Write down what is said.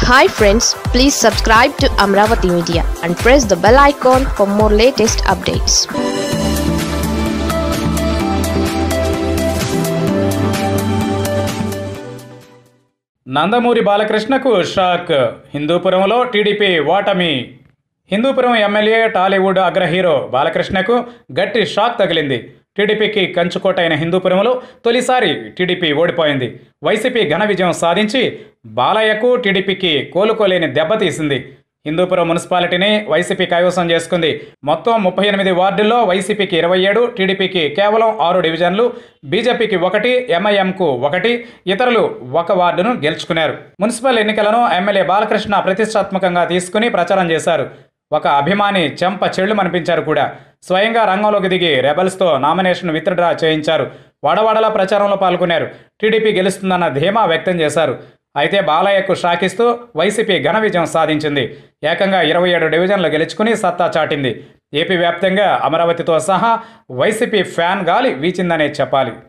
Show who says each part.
Speaker 1: hi friends please subscribe to Amaravati media and press the bell icon for more latest updates
Speaker 2: Nandamuri బాలకృష్ణకు shock హిందూపురంలో TDP ఓటమి Hindupuram MLA Tollywood అగ్ర hero బాలకృష్ణకు గట్టి shock తగిలింది టీడీపీకి కంచుకోట అయిన హిందూపురంలో తొలిసారి టీడీపీ ఓడిపోయింది వైసీపీ ఘన విజయం సాధించి బాలయ్యకు టీడీపీకి కోలుకోలేని దెబ్బతీసింది హిందూపురం మున్సిపాలిటీని వైసీపీ కైవసం చేసుకుంది మొత్తం ముప్పై ఎనిమిది వార్డుల్లో వైసీపీకి ఇరవై ఏడు టీడీపీకి కేవలం ఆరు డివిజన్లు బీజేపీకి ఒకటి ఎంఐఎంకు ఒకటి ఇతరులు ఒక వార్డును గెలుచుకున్నారు మున్సిపల్ ఎన్నికలను ఎమ్మెల్యే బాలకృష్ణ ప్రతిష్టాత్మకంగా తీసుకుని ప్రచారం చేశారు ఒక అభిమాని చెంప చెళ్ళు మనిపించారు కూడా స్వయంగా రంగంలోకి దిగి రెబల్స్తో నామినేషన్ విత్డ్రా చేయించారు వాడవాడలా ప్రచారంలో పాల్గొన్నారు టీడీపీ గెలుస్తుందన్న ధీమా వ్యక్తం చేశారు అయితే బాలయ్యకు షాకిస్తూ వైసీపీ ఘన విజయం సాధించింది ఏకంగా ఇరవై ఏడు డివిజన్లు గెలుచుకుని సత్తా చాటింది ఏపీ వ్యాప్తంగా అమరావతితో సహా వైసీపీ ఫ్యాన్ గాలి వీచిందనే చెప్పాలి